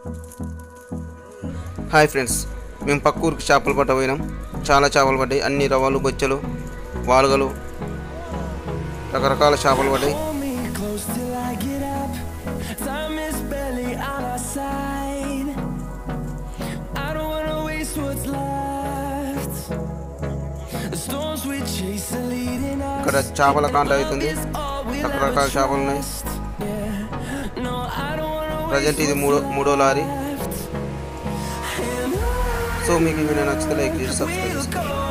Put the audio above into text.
Hi friends మేము పక్క ఊరికి చేపలు పట్ట పోయినాం చాలా చేపలు పడ్డాయి అన్ని రవ్వలు బొచ్చలు వాలుగలు రకరకాల చేపలు పడ్డాయి Hold me close till I get up. Time is barely on our side. I don't wanna waste what's left. The storms we chase are leading us. ఇక్కడ చేపల కాంట అవుతుంది Is all we'll రకరకాల ever చేపలు ఉన్నాయి trust. Yeah. No, I don't wanna present waste ఇది మూడో మూడో lorry left. And so మీకు ఈ వీడియో నచ్చితే లైక్ చేసి సబ్స్క్రైబ్ we'll చేసుకోండి go